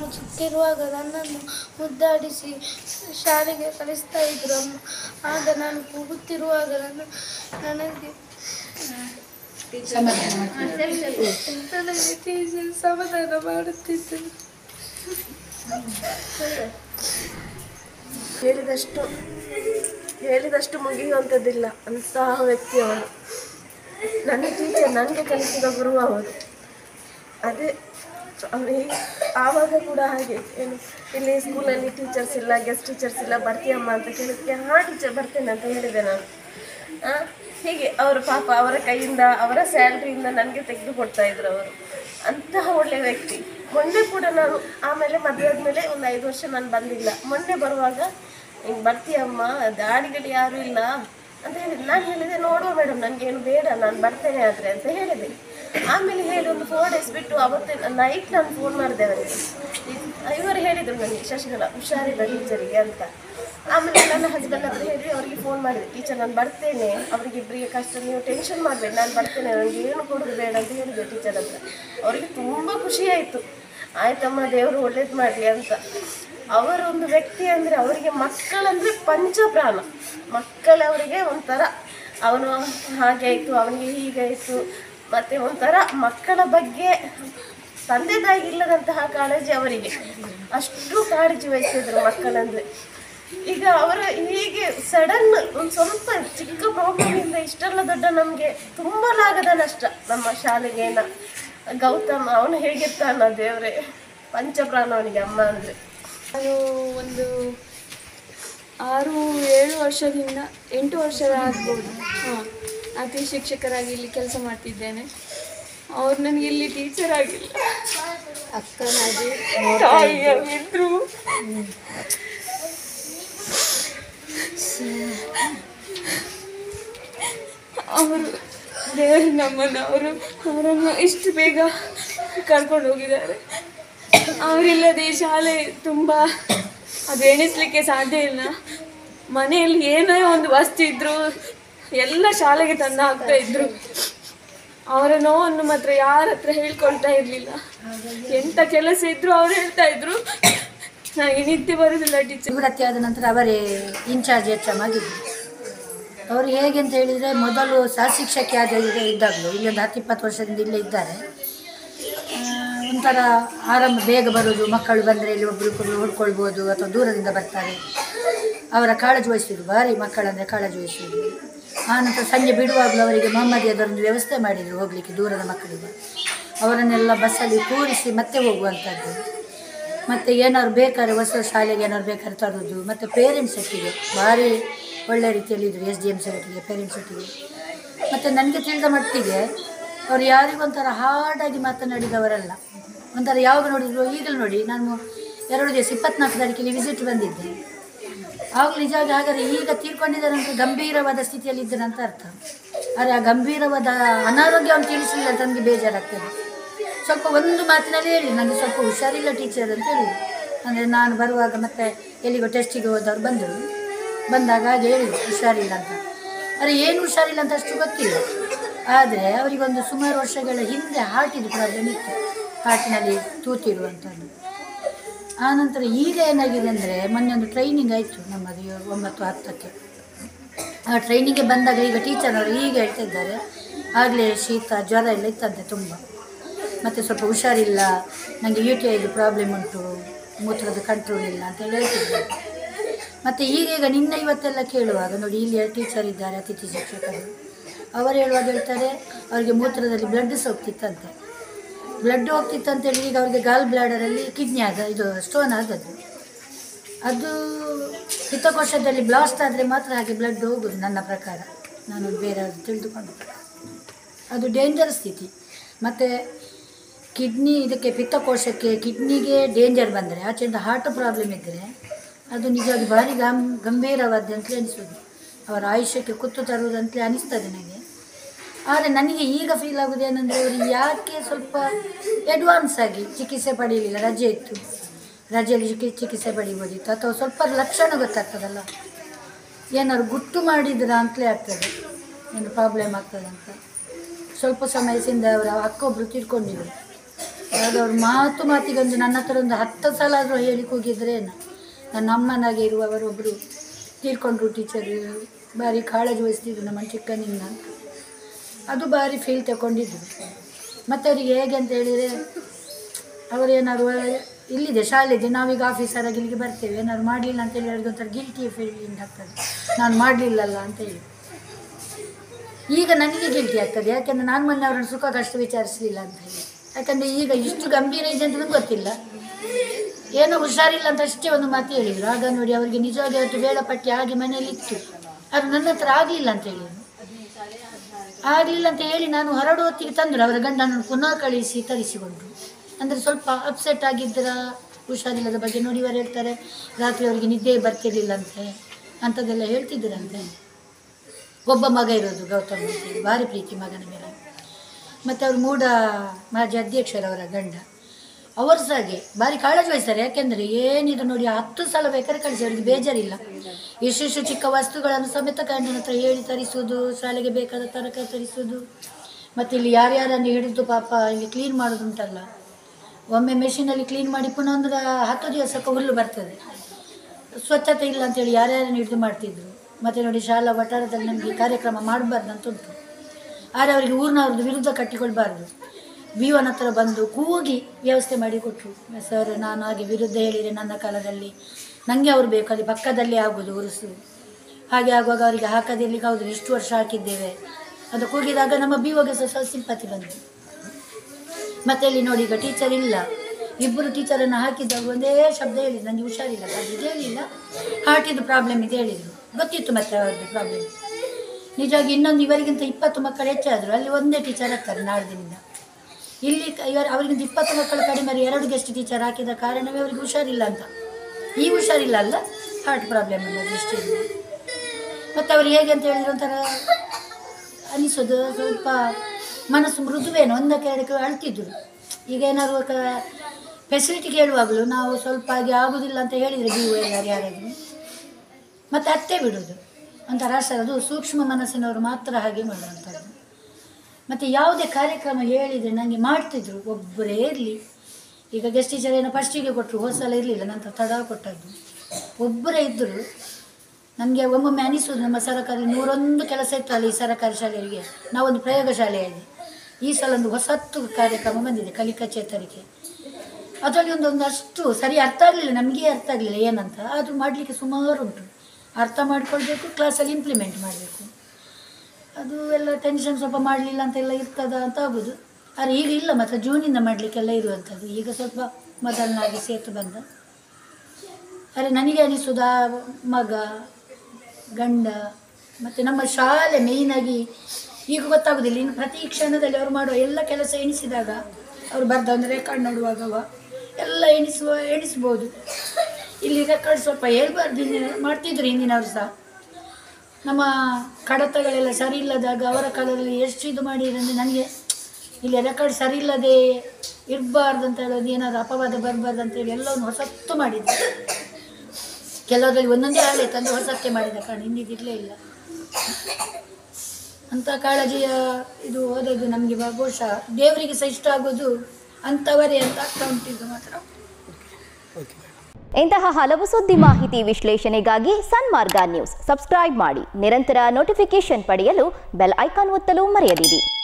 ಚಿಕ್ಕಿರುವಾಗ ನನ್ನನ್ನು ಮುದ್ದಾಡಿಸಿ ಶಾಲೆಗೆ ಕಳಿಸ್ತಾ ಇದ್ರು ಅಮ್ಮ ಆಗ ನಾನು ಕೂಗುತ್ತಿರುವಾಗ ನನ್ನ ನನಗೆ ನನಗೆ ಟೀಚರ್ ಸಮಾಧಾನ ಮಾಡುತ್ತಿದ್ದರು ಹೇಳಿದಷ್ಟು ಹೇಳಿದಷ್ಟು ಮುಗಿಯುವಂಥದ್ದಿಲ್ಲ ಅಂತಹ ವ್ಯಕ್ತಿ ಅವರು ನನ್ನ ಟೀಚರ್ ನನಗೆ ಕಲಿಸಿದ ಗುರು ಅವರು ಅದೇ ಅವರಿಗೆ ಆವಾಗ ಕೂಡ ಹಾಗೆ ಏನು ಇಲ್ಲಿ ಸ್ಕೂಲಲ್ಲಿ ಟೀಚರ್ಸ್ ಇಲ್ಲ ಗೆಸ್ಟ್ ಟೀಚರ್ಸ್ ಇಲ್ಲ ಬರ್ತೀಯಮ್ಮ ಅಂತ ಕೇಳಿದ್ಕೆ ಹಾಂ ಟೀಚರ್ ಬರ್ತೇನೆ ಅಂತ ಹೇಳಿದೆ ನಾನು ಆ, ಹೀಗೆ ಅವರು ಪಾಪ ಅವರ ಕೈಯಿಂದ ಅವರ ಸ್ಯಾಲ್ರಿಯಿಂದ ನನಗೆ ತೆಗೆದು ಕೊಡ್ತಾ ಇದ್ರು ಅವರು ಅಂತಹ ಒಳ್ಳೆ ವ್ಯಕ್ತಿ ಮೊನ್ನೆ ಕೂಡ ನಾನು ಆಮೇಲೆ ಮದುವೆ ಆದಮೇಲೆ ಒಂದು ಐದು ವರ್ಷ ನಾನು ಬಂದಿಲ್ಲ ಮೊನ್ನೆ ಬರುವಾಗ ನೀನು ಬರ್ತೀಯಮ್ಮ ಗಾಡಿಗಳು ಯಾರೂ ಇಲ್ಲ ಅಂತ ಹೇಳಿದೆ ನಾನು ಹೇಳಿದೆ ನೋಡುವ ಮೇಡಮ್ ನನಗೇನು ಬೇಡ ನಾನು ಬರ್ತೇನೆ ಆದರೆ ಅಂತ ಹೇಳಿದೆ ಆಮೇಲೆ ಹೇಳಿ ಒಂದು ಫೋರ್ ಡೇಸ್ ಬಿಟ್ಟು ಅವತ್ತೇ ನೈಟ್ ನಾನು ಫೋನ್ ಮಾಡಿದೆ ಅವರಿಗೆ ಇವರು ಹೇಳಿದರು ನನಗೆ ಶಶಿಕಲಾ ಹುಷಾರಿಲ್ಲ ಟೀಚರಿಗೆ ಅಂತ ಆಮೇಲೆ ನನ್ನ ಹಸ್ಬೆಂಡ್ ಹತ್ರ ಹೇಳಿ ಅವರಿಗೆ ಫೋನ್ ಮಾಡಿದೆ ಟೀಚರ್ ನಾನು ಬರ್ತೇನೆ ಅವರಿಗೆ ಇಬ್ಬರಿಗೆ ಕಷ್ಟ ನೀವು ಟೆನ್ಷನ್ ಮಾಡಬೇಡಿ ನಾನು ಬರ್ತೇನೆ ನನಗೆ ಏನು ಕೊಡೋದು ಬೇಡ ಅಂತ ಹೇಳಿದೆ ಟೀಚರ್ ಹತ್ರ ಅವರಿಗೆ ತುಂಬ ಖುಷಿ ಆಯಿತು ಆಯ್ತಮ್ಮ ದೇವರು ಒಳ್ಳೇದು ಮಾಡಲಿ ಅಂತ ಅವರೊಂದು ವ್ಯಕ್ತಿ ಅಂದರೆ ಅವರಿಗೆ ಮಕ್ಕಳಂದರೆ ಪಂಚಪ್ರಾಣ ಮಕ್ಕಳವರಿಗೆ ಒಂಥರ ಅವನು ಹಾಗೆ ಆಯಿತು ಅವನಿಗೆ ಹೀಗಾಯಿತು ಮತ್ತು ಒಂಥರ ಮಕ್ಕಳ ಬಗ್ಗೆ ತಂದೆ ತಾಯಿಗೆ ಇಲ್ಲದಂತಹ ಕಾಳಜಿ ಅವರಿಗೆ ಅಷ್ಟು ಕಾಳಜಿ ವಹಿಸಿದ್ರು ಮಕ್ಕಳಂದ್ರೆ ಈಗ ಅವರು ಹೀಗೆ ಸಡನ್ ಒಂದು ಸ್ವಲ್ಪ ಚಿಕ್ಕ ಪ್ರಾಬ್ಲಮ್ ಇಂದ ಇಷ್ಟೆಲ್ಲ ದೊಡ್ಡ ನಮಗೆ ತುಂಬಲಾಗದ ನಷ್ಟ ನಮ್ಮ ಶಾಲೆಗೆ ನ ಗೌತಮ್ ಅವನು ಹೇಗಿರ್ತಾನ ದೇವ್ರೆ ಪಂಚಪ್ರಾಣ ಅವನಿಗೆ ಅಮ್ಮ ಅಂದ್ರೆ ನಾನು ಒಂದು ಆರು ಏಳು ವರ್ಷದಿಂದ ಎಂಟು ವರ್ಷದ ಆಗ್ಬೋದು ಹಾಂ ಅತಿ ಶಿಕ್ಷಕರಾಗಿ ಇಲ್ಲಿ ಕೆಲಸ ಮಾಡ್ತಿದ್ದೇನೆ ಅವ್ರು ನನಗೆ ಇಲ್ಲಿ ಟೀಚರ್ ಆಗಿಲ್ಲ ಅಕ್ಕನಾಗಿ ತಾಯಿಯಾಗಿದ್ರು ಅವರು ದೇವರು ನಮ್ಮನ್ನು ಅವರು ಅವರನ್ನು ಇಷ್ಟು ಬೇಗ ಕರ್ಕೊಂಡು ಹೋಗಿದ್ದಾರೆ ಅವರಿಲ್ಲದೆ ಈ ಶಾಲೆ ತುಂಬ ಅದು ಎಣಿಸ್ಲಿಕ್ಕೆ ಸಾಧ್ಯ ಇಲ್ಲ ಮನೆಯಲ್ಲಿ ಏನೇ ಒಂದು ವಸ್ತು ಇದ್ರು ಎಲ್ಲ ಶಾಲೆಗೆ ತಂದು ಹಾಕ್ತಾ ಇದ್ರು ಅವರ ನೋವನ್ನು ಮಾತ್ರ ಯಾರ ಹತ್ರ ಹೇಳ್ಕೊಳ್ತಾ ಇರಲಿಲ್ಲ ಎಂಥ ಕೆಲಸ ಇದ್ರು ಅವ್ರು ಹೇಳ್ತಾ ಇದ್ರು ನನಗೆ ನಿದ್ದೆ ಬರುದಿಲ್ಲ ಟೀಚರ್ ನಿವೃತ್ತಿ ಆದ ನಂತರ ಅವರೇ ಇನ್ಚಾರ್ಜ್ ಎಚ್ ಎಮ್ ಆಗಿದ್ದರು ಅವರು ಹೇಗೆ ಅಂತ ಹೇಳಿದರೆ ಮೊದಲು ಸಹ ಶಿಕ್ಷಕಿ ಆದ ಇದ್ದಾಗಲೂ ಇಲ್ಲೊಂದು ಹತ್ತು ಇಪ್ಪತ್ತು ವರ್ಷದಿಂದ ಇಲ್ಲೇ ಇದ್ದಾರೆ ಆ, ಒಂಥರ ಆರಂಭ ಬೇಗ ಬರೋದು ಮಕ್ಕಳು ಬಂದರೆ ಇಲ್ಲಿ ಒಬ್ಬರಿಗೊಬ್ಬರು ಹುಡ್ಕೊಳ್ಬೋದು ಅಥವಾ ದೂರದಿಂದ ಬರ್ತಾರೆ ಅವರ ಕಾಳಜಿ ವಹಿಸೋದು ಭಾರಿ ಮಕ್ಕಳಂದರೆ ಕಾಳಜಿ ವಹಿಸೋದು ಆನಂತರ ಸಂಜೆ ಬಿಡುವಾಗಲೂ ಅವರಿಗೆ ಮಹಮ್ಮದಿಯದರೊಂದು ವ್ಯವಸ್ಥೆ ಮಾಡಿದರು ಹೋಗಲಿಕ್ಕೆ ದೂರದ ಮಕ್ಕಳಿಗೆ ಅವರನ್ನೆಲ್ಲ ಬಸ್ಸಲ್ಲಿ ಕೂರಿಸಿ ಮತ್ತೆ ಹೋಗುವಂಥದ್ದು ಮತ್ತು ಏನಾದ್ರು ಬೇಕಾದ್ರೆ ಹೊಸ ಶಾಲೆಗೆ ಏನಾದ್ರು ಬೇಕಾದ್ರೆ ತರೋದು ಮತ್ತು ಪೇರೆಂಟ್ಸ್ ಒಟ್ಟಿಗೆ ಭಾರಿ ಒಳ್ಳೆ ರೀತಿಯಲ್ಲಿ ಇದ್ದರು ಎಸ್ ಡಿ ಎಮ್ ಒಟ್ಟಿಗೆ ಪೇರೆಂಟ್ಸ್ ಒಟ್ಟಿಗೆ ಮತ್ತು ನನಗೆ ತಿಳಿದ ಮಟ್ಟಿಗೆ ಅವ್ರು ಯಾರಿಗೊಂಥರ ಹಾರ್ಡಾಗಿ ಮಾತನಾಡಿದವರಲ್ಲ ಒಂಥರ ಯಾವಾಗ ನೋಡಿದ್ರು ಈಗಲೂ ನೋಡಿ ನಾನು ಎರಡು ದಿವಸ ಇಪ್ಪತ್ನಾಲ್ಕು ತಾರೀಕಿಗೆ ವಿಸಿಟ್ ಬಂದಿದ್ದೆ ಆವಾಗ ನಿಜವಾಗಿ ಹಾಗಾದರೆ ಈಗ ತೀರ್ಕೊಂಡಿದ್ದಾರೆ ಅಂತ ಗಂಭೀರವಾದ ಸ್ಥಿತಿಯಲ್ಲಿ ಇದ್ದಾರೆ ಅಂತ ಅರ್ಥ ಆದರೆ ಆ ಗಂಭೀರವಾದ ಅನಾರೋಗ್ಯವನ್ನು ತಿಳಿಸಲಿಲ್ಲ ಅಂತ ನನಗೆ ಬೇಜಾರಾಗ್ತದೆ ಸ್ವಲ್ಪ ಒಂದು ಮಾತಿನಲ್ಲಿ ಹೇಳಿ ನನಗೆ ಸ್ವಲ್ಪ ಹುಷಾರಿಲ್ಲ ಟೀಚರ್ ಅಂತ ಹೇಳಿ ಅಂದರೆ ನಾನು ಬರುವಾಗ ಮತ್ತೆ ಎಲ್ಲಿಗೋ ಟೆಸ್ಟಿಗೆ ಹೋದವ್ರು ಬಂದರು ಬಂದಾಗ ಹಾಗೆ ಹೇಳಿದ್ರು ಹುಷಾರಿಲ್ಲ ಅಂತ ಆದರೆ ಏನು ಹುಷಾರಿಲ್ಲ ಅಂತ ಅಷ್ಟು ಗೊತ್ತಿಲ್ಲ ಆದರೆ ಅವರಿಗೊಂದು ಸುಮಾರು ವರ್ಷಗಳ ಹಿಂದೆ ಹಾರ್ಟಿದು ಪ್ರಾಬ್ಲಮ್ ಇತ್ತು ಹಾರ್ಟಿನಲ್ಲಿ ತೂತಿರುವಂಥದ್ದು ಆನಂತರ ಈಗ ಏನಾಗಿದೆ ಅಂದರೆ ಮೊನ್ನೆ ಒಂದು ಟ್ರೈನಿಂಗ್ ಆಯಿತು ನಮ್ಮದು ಇವಾಗ ಒಂಬತ್ತು ಹತ್ತಕ್ಕೆ ಆ ಟ್ರೈನಿಂಗ್ಗೆ ಬಂದಾಗ ಈಗ ಟೀಚರ್ ಅವರು ಈಗ ಹೇಳ್ತಾ ಇದ್ದಾರೆ ಆಗಲೇ ಶೀತ ಜ್ವರ ಎಲ್ಲ ಇತ್ತಂತೆ ತುಂಬ ಮತ್ತು ಸ್ವಲ್ಪ ಹುಷಾರಿಲ್ಲ ನನಗೆ ಯು ಟಿ ಐದು ಪ್ರಾಬ್ಲಮ್ ಉಂಟು ಮೂತ್ರದ ಕಂಟ್ರೋಲ್ ಇಲ್ಲ ಅಂತ ಹೇಳಿ ಹೇಳ್ತಿದ್ದಾರೆ ಮತ್ತು ಈಗೀಗ ನಿನ್ನೆ ಇವತ್ತೆಲ್ಲ ಕೇಳುವಾಗ ನೋಡಿ ಇಲ್ಲಿ ಟೀಚರ್ ಇದ್ದಾರೆ ಅತಿಥಿ ಶಿಕ್ಷಕರು ಅವರು ಹೇಳುವಾಗ ಹೇಳ್ತಾರೆ ಅವರಿಗೆ ಮೂತ್ರದಲ್ಲಿ ಬ್ಲಡ್ ಹೋಗ್ತಿತ್ತಂತೆ ಬ್ಲಡ್ ಹೋಗ್ತಿತ್ತಂತೇಳಿ ಈಗ ಅವರಿಗೆ ಗಾಲ್ ಬ್ಲಾಡರಲ್ಲಿ ಕಿಡ್ನಿ ಆದ ಇದು ಸ್ಟೋನ್ ಆದದ್ದು ಅದು ಪಿತ್ತಕೋಶದಲ್ಲಿ ಬ್ಲಾಸ್ಟ್ ಆದರೆ ಮಾತ್ರ ಹಾಗೆ ಬ್ಲಡ್ ಹೋಗೋದು ನನ್ನ ಪ್ರಕಾರ ನಾನು ಬೇರೆ ತಿಳಿದುಕೊಂಡು ಅದು ಡೇಂಜರ್ ಸ್ಥಿತಿ ಮತ್ತು ಕಿಡ್ನಿ ಇದಕ್ಕೆ ಪಿತ್ತಕೋಶಕ್ಕೆ ಕಿಡ್ನಿಗೆ ಡೇಂಜರ್ ಬಂದರೆ ಆಚೆಯಿಂದ ಹಾರ್ಟ್ ಪ್ರಾಬ್ಲಮ್ ಇದ್ದರೆ ಅದು ನಿಜವಾಗಿ ಭಾರಿ ಗಂ ಗಂಭೀರವಾದ ಅಂತಲೇ ಅನಿಸೋದು ಅವರ ಆಯುಷ್ಯಕ್ಕೆ ಕುತ್ತು ತರುವುದಂತಲೇ ಅನಿಸ್ತದೆ ನನಗೆ ಆದರೆ ನನಗೆ ಈಗ ಫೀಲ್ ಆಗೋದು ಏನಂದರೆ ಅವರು ಯಾಕೆ ಸ್ವಲ್ಪ ಅಡ್ವಾನ್ಸ್ ಆಗಿ ಚಿಕಿತ್ಸೆ ಪಡೀಲಿಲ್ಲ ರಜೆ ಇತ್ತು ರಜೆಯಲ್ಲಿ ಚಿಕಿ ಚಿಕಿತ್ಸೆ ಪಡಿಬೋದಿತ್ತು ಅಥವಾ ಸ್ವಲ್ಪ ಲಕ್ಷಣ ಗೊತ್ತಾಗ್ತದಲ್ಲ ಏನಾದ್ರು ಗುಟ್ಟು ಮಾಡಿದ್ರ ಅಂತಲೇ ಆಗ್ತದೆ ಏನು ಪ್ರಾಬ್ಲಮ್ ಆಗ್ತದೆ ಅಂತ ಸ್ವಲ್ಪ ಸಮಯದಿಂದ ಅವರ ಅಕ್ಕೊಬ್ರು ತಿಳ್ಕೊಂಡಿದ್ರು ಆಗ ಅವ್ರು ಮಾತು ಮಾತಿಗೊಂದು ನನ್ನ ಹತ್ರ ಒಂದು ಹತ್ತು ಸಲ ಆದರೂ ಹೇಳಿಕ್ಕೆ ಹೋಗಿದ್ರೆ ನನ್ನ ಅಮ್ಮನಾಗೆ ಇರುವವರೊಬ್ಬರು ತೀರ್ಕೊಂಡ್ರು ಟೀಚರ್ ಭಾರಿ ಕಾಳಜಿ ವಹಿಸ್ತಿದ್ರು ನಮ್ಮ ಚಿಕ್ಕನಿಂದ ಅಂತ ಅದು ಭಾರಿ ಫೀಲ್ ತಗೊಂಡಿದ್ರು ಮತ್ತು ಅವರಿಗೆ ಹೇಗೆ ಅಂತ ಹೇಳಿದರೆ ಅವರೇನಾದ್ರು ಇಲ್ಲಿದೆ ಶಾಲೆ ಇದೆ ನಾವೀಗ ಆಫೀಸರ್ ಆಗಿ ಇಲ್ಲಿಗೆ ಬರ್ತೇವೆ ಏನಾದ್ರು ಮಾಡಲಿಲ್ಲ ಅಂತ ಹೇಳಿ ಅವ್ರಿಗೆ ಒಂಥರ ಗಿಲ್ಟಿ ಫೀಲಿಂಗ್ ಆಗ್ತದೆ ನಾನು ಮಾಡಲಿಲ್ಲಲ್ಲ ಅಂತ ಹೇಳಿ ಈಗ ನನಗೆ ಗಿಲ್ಟಿ ಆಗ್ತದೆ ಯಾಕೆಂದರೆ ನಾನು ಮೊನ್ನೆ ಅವ್ರನ್ನ ಸುಖ ಕಷ್ಟ ವಿಚಾರಿಸಲಿಲ್ಲ ಅಂತ ಹೇಳಿ ಯಾಕಂದರೆ ಈಗ ಇಷ್ಟು ಗಂಭೀರ ಇದೆ ಅಂತ ನಂಗೆ ಗೊತ್ತಿಲ್ಲ ಏನೋ ಹುಷಾರಿಲ್ಲ ಅಂತ ಅಷ್ಟೇ ಒಂದು ಮಾತು ಹೇಳಿದರು ಆಗ ನೋಡಿ ಅವರಿಗೆ ನಿಜವಾಗಿ ಅವತ್ತು ವೇಳಾಪಟ್ಟಿ ಹಾಗೆ ಮನೆಯಲ್ಲಿ ಇತ್ತು ಅದು ನನ್ನ ಹತ್ರ ಆಗಲಿಲ್ಲ ಅಂತ ಹೇಳಿದರು ಆಗಲಿಲ್ಲ ಅಂತ ಹೇಳಿ ನಾನು ಹೊರಡುವ ಹೊತ್ತಿಗೆ ತಂದರು ಅವರ ಗಂಡನನ್ನು ಪುನಃ ಕಳಿಸಿ ತರಿಸಿಕೊಂಡ್ರು ಅಂದರೆ ಸ್ವಲ್ಪ ಅಪ್ಸೆಟ್ ಆಗಿದ್ದರ ಹುಷಾರಿಲ್ಲದ ಬಗ್ಗೆ ನೋಡಿ ಇವರು ಹೇಳ್ತಾರೆ ರಾತ್ರಿ ಅವರಿಗೆ ನಿದ್ದೆ ಬರ್ತಿರ್ಲಿಲ್ಲ ಅಂತೆ ಅಂಥದ್ದೆಲ್ಲ ಹೇಳ್ತಿದ್ದರಂತೆ ಒಬ್ಬ ಮಗ ಇರೋದು ಗೌತಮ್ ಅಂತ ಹೇಳಿ ಭಾರಿ ಪ್ರೀತಿ ಮಗನ ಮೇಲೆ ಮತ್ತು ಅವರು ಮೂಡ ಮಾಜಿ ಅಧ್ಯಕ್ಷರವರ ಗಂಡ ಅವರು ಸಹ ಹಾಗೆ ಭಾರಿ ಕಾಳಜಿ ವಹಿಸ್ತಾರೆ ಯಾಕೆಂದರೆ ಏನಿದು ನೋಡಿ ಹತ್ತು ಸಲ ಬೇಕಾದ್ರೆ ಕಳಿಸಿ ಅವರಿಗೆ ಬೇಜಾರಿಲ್ಲ ಎಷ್ಟೆಷ್ಟು ಚಿಕ್ಕ ವಸ್ತುಗಳನ್ನು ಸಮೇತ ಗಂಡನ ಹತ್ರ ಹೇಳಿ ತರಿಸೋದು ಶಾಲೆಗೆ ಬೇಕಾದ ತರಕಾರಿ ತರಿಸೋದು ಮತ್ತು ಇಲ್ಲಿ ಯಾರ್ಯಾರನ್ನು ಹಿಡಿದು ಪಾಪ ಇಲ್ಲಿ ಕ್ಲೀನ್ ಮಾಡೋದುಂಟಲ್ಲ ಒಮ್ಮೆ ಮೆಷಿನಲ್ಲಿ ಕ್ಲೀನ್ ಮಾಡಿ ಪುನಃ ಒಂದು ಹತ್ತು ದಿವಸಕ್ಕೆ ಹುಲ್ಲು ಬರ್ತದೆ ಸ್ವಚ್ಛತೆ ಇಲ್ಲ ಅಂತೇಳಿ ಯಾರ್ಯಾರನ್ನು ಹಿಡಿದು ಮಾಡ್ತಿದ್ರು ಮತ್ತು ನೋಡಿ ಶಾಲಾ ವಠಾರದಲ್ಲಿ ನಮಗೆ ಕಾರ್ಯಕ್ರಮ ಮಾಡಬಾರ್ದು ಅಂತ ಉಂಟು ಆದರೆ ಅವರಿಗೆ ಊರಿನವ್ರದ್ದು ವಿರುದ್ಧ ಕಟ್ಟಿಕೊಳ್ಬಾರ್ದು ಬಿವನ ಹತ್ರ ಬಂದು ಕೂಗಿ ವ್ಯವಸ್ಥೆ ಮಾಡಿ ಕೊಟ್ಟರು ಸರ್ ನಾನು ಹಾಗೆ ವಿರುದ್ಧ ಹೇಳಿದರೆ ನನ್ನ ಕಾಲದಲ್ಲಿ ನನಗೆ ಅವ್ರು ಬೇಕು ಅಲ್ಲಿ ಪಕ್ಕದಲ್ಲೇ ಆಗೋದು ಉರುಸು ಹಾಗೆ ಆಗುವಾಗ ಅವರಿಗೆ ಹಾಕದಿರ್ಲಿಕ್ಕೆ ಹೌದು ಇಷ್ಟು ವರ್ಷ ಹಾಕಿದ್ದೇವೆ ಅದು ಕೂಗಿದಾಗ ನಮ್ಮ ಬಿಒಗೆ ಸಹ ಸ್ವಲ್ಪ ಸಿಂಪತಿ ಬಂತು ಮತ್ತೆ ಇಲ್ಲಿ ನೋಡಿ ಈಗ ಟೀಚರ್ ಇಲ್ಲ ಇಬ್ಬರು ಟೀಚರನ್ನು ಹಾಕಿದಾಗ ಒಂದೇ ಶಬ್ದ ಹೇಳಿದ್ರು ನನಗೆ ಹುಷಾರಿಲ್ಲ ಅದು ಇದು ಹೇಳಿಲ್ಲ ಹಾರ್ಟಿದು ಪ್ರಾಬ್ಲಮ್ ಇದೆ ಹೇಳಿದರು ಗೊತ್ತಿತ್ತು ಮತ್ತೆ ಅವ್ರದ್ದು ಪ್ರಾಬ್ಲಮ್ ನಿಜವಾಗಿ ಇನ್ನೊಂದು ಇವರಿಗಿಂತ ಇಪ್ಪತ್ತು ಮಕ್ಕಳು ಹೆಚ್ಚಾದರು ಅಲ್ಲಿ ಒಂದೇ ಟೀಚರ್ ಹಾಕ್ತಾರೆ ನಾಡ್ದಿನಿಂದ ಇಲ್ಲಿ ಕ- ಇವರು ಅವರಿಗಿಂತ ಇಪ್ಪತ್ತು ಮಕ್ಕಳು ಕಡಿಮೆ ಆದ್ರೆ ಎರಡು ಗೆಸ್ಟ್ ಟೀಚರ್ ಹಾಕಿದ ಕಾರಣವೇ ಅವರಿಗೆ ಹುಷಾರಿಲ್ಲ ಅಂತ ಈ ಹುಷಾರಿಲ್ಲ ಅಲ್ಲ ಹಾರ್ಟ್ ಪ್ರಾಬ್ಲಮ್ ಅನ್ನೋ ದೃಷ್ಟಿಯಿಂದ ಮತ್ತು ಅವ್ರು ಹೇಗೆ ಅಂತ ಹೇಳಿದ್ರೆ ಒಂಥರ ಅನಿಸೋದು ಸ್ವಲ್ಪ ಮನಸ್ಸು ಮೃದುವೇನು ಒಂದಕ್ಕೆ ಎರಡಕ್ಕೆ ಅಳ್ತಿದ್ರು ಈಗ ಏನಾದ್ರು ಫೆಸಿಲಿಟಿ ಕೇಳುವಾಗಲೂ ನಾವು ಸ್ವಲ್ಪ ಹಾಗೆ ಆಗೋದಿಲ್ಲ ಅಂತ ಹೇಳಿದರೆ ಬಿ ಯಾರು ಯಾರಾದರೂ ಮತ್ತು ಅತ್ತೆ ಬಿಡೋದು ಒಂಥರ ಅಷ್ಟೇ ಅದು ಸೂಕ್ಷ್ಮ ಮನಸ್ಸಿನವರು ಮಾತ್ರ ಹಾಗೆ ಮಾಡುವಂಥದ್ದು ಮತ್ತು ಯಾವುದೇ ಕಾರ್ಯಕ್ರಮ ಹೇಳಿದರೆ ನನಗೆ ಮಾಡ್ತಿದ್ರು ಒಬ್ಬರೇ ಇರಲಿ ಈಗ ಗೆಸ್ಟ್ ಟೀಚರ್ ಏನೋ ಫಸ್ಟಿಗೆ ಕೊಟ್ಟರು ಹೋದ ಸಲ ಇರಲಿಲ್ಲ ನಂತರ ತಡ ಕೊಟ್ಟದ್ದು ಒಬ್ಬರೇ ಇದ್ದರು ನನಗೆ ಒಮ್ಮೊಮ್ಮೆ ಅನಿಸೋದು ನಮ್ಮ ಸರಕಾರಿ ನೂರೊಂದು ಕೆಲಸ ಇತ್ತಲ್ಲ ಈ ಸರಕಾರಿ ಶಾಲೆಯವರಿಗೆ ನಾವೊಂದು ಪ್ರಯೋಗ ಶಾಲೆಯಾಗಿ ಈ ಸಲ ಒಂದು ಹೊಸತ್ತು ಕಾರ್ಯಕ್ರಮ ಬಂದಿದೆ ಕಲಿಕಾ ಚೇತರಿಕೆ ಅದರಲ್ಲಿ ಒಂದು ಒಂದಷ್ಟು ಸರಿ ಅರ್ಥ ಆಗಲಿಲ್ಲ ನಮಗೆ ಅರ್ಥ ಆಗಲಿಲ್ಲ ಏನಂತ ಅದು ಮಾಡಲಿಕ್ಕೆ ಸುಮಾರು ಉಂಟು ಅರ್ಥ ಮಾಡ್ಕೊಳ್ಬೇಕು ಕ್ಲಾಸಲ್ಲಿ ಇಂಪ್ಲಿಮೆಂಟ್ ಮಾಡಬೇಕು ಅದು ಎಲ್ಲ ಟೆನ್ಷನ್ ಸ್ವಲ್ಪ ಮಾಡಲಿಲ್ಲ ಅಂತೆಲ್ಲ ಇರ್ತದ ಅಂತ ಆಗೋದು ಆದರೆ ಈಗ ಇಲ್ಲ ಮಾತ್ರ ಜೂನಿಂದ ಮಾಡಲಿಕ್ಕೆಲ್ಲ ಇರುವಂಥದ್ದು ಈಗ ಸ್ವಲ್ಪ ಮೊದಲನಾಗಿ ಸೇತು ಬಂದ ಆದರೆ ನನಗೆ ಅನಿಸೋದು ಆ ಮಗ ಗಂಡ ಮತ್ತು ನಮ್ಮ ಶಾಲೆ ಮೇಯ್ನಾಗಿ ಈಗ ಗೊತ್ತಾಗೋದಿಲ್ಲ ಇನ್ನು ಪ್ರತಿ ಕ್ಷಣದಲ್ಲಿ ಅವರು ಮಾಡುವ ಎಲ್ಲ ಕೆಲಸ ಎಣಿಸಿದಾಗ ಅವರು ಬರ್ದ ಒಂದು ರೆಕಾರ್ಡ್ ನೋಡುವಾಗವ ಎಲ್ಲ ಎಣಿಸುವ ಎಣಿಸ್ಬೋದು ಇಲ್ಲಿ ರೆಕಾರ್ಡ್ ಸ್ವಲ್ಪ ಹೇಳ್ಬಾರ್ದು ಹಿಂದಿನ ಮಾಡ್ತಿದ್ರು ಹಿಂದಿನವರು ಸಹ ನಮ್ಮ ಕಡತಗಳೆಲ್ಲ ಸರಿ ಇಲ್ಲದಾಗ ಅವರ ಕಾಲದಲ್ಲಿ ಎಷ್ಟು ಇದು ಮಾಡಿದ್ರೆ ನನಗೆ ಇಲ್ಲಿ ರೆಕಾರ್ಡ್ ಸರಿ ಇಲ್ಲದೆ ಇರಬಾರ್ದು ಅಂತ ಹೇಳೋದು ಏನಾದ್ರು ಅಪವಾದ ಬರಬಾರ್ದು ಅಂತೇಳಿ ಎಲ್ಲವನ್ನು ಹೊಸತ್ತು ಮಾಡಿದ್ದೆ ಕೆಲವರಲ್ಲಿ ಒಂದೊಂದೇ ಹಾಳೆ ತಂದು ಹೊಸತ್ತೆ ಮಾಡಿದ ಕಾರಣ ಹಿಂದಿದಿರಲೇ ಇಲ್ಲ ಅಂಥ ಕಾಳಜಿಯ ಇದು ಓದೋದು ನಮಗೆ ಬಹುಶಃ ದೇವರಿಗೆ ಸಹ ಇಷ್ಟ ಆಗೋದು ಅಂಥವರೇ ಅಂತ ಆಗ್ತಾ ಉಂಟಿದ್ದು ಮಾತ್ರ ಇಂತಹ ಹಲವು ಸುದ್ದಿ ಮಾಹಿತಿ ವಿಶ್ಲೇಷಣೆಗಾಗಿ ಸನ್ಮಾರ್ಗ ನ್ಯೂಸ್ ಸಬ್ಸ್ಕ್ರೈಬ್ ಮಾಡಿ ನಿರಂತರ ನೋಟಿಫಿಕೇಶನ್ ಪಡೆಯಲು ಬೆಲ್ ಐಕಾನ್ ಒತ್ತಲು ಮರೆಯದಿರಿ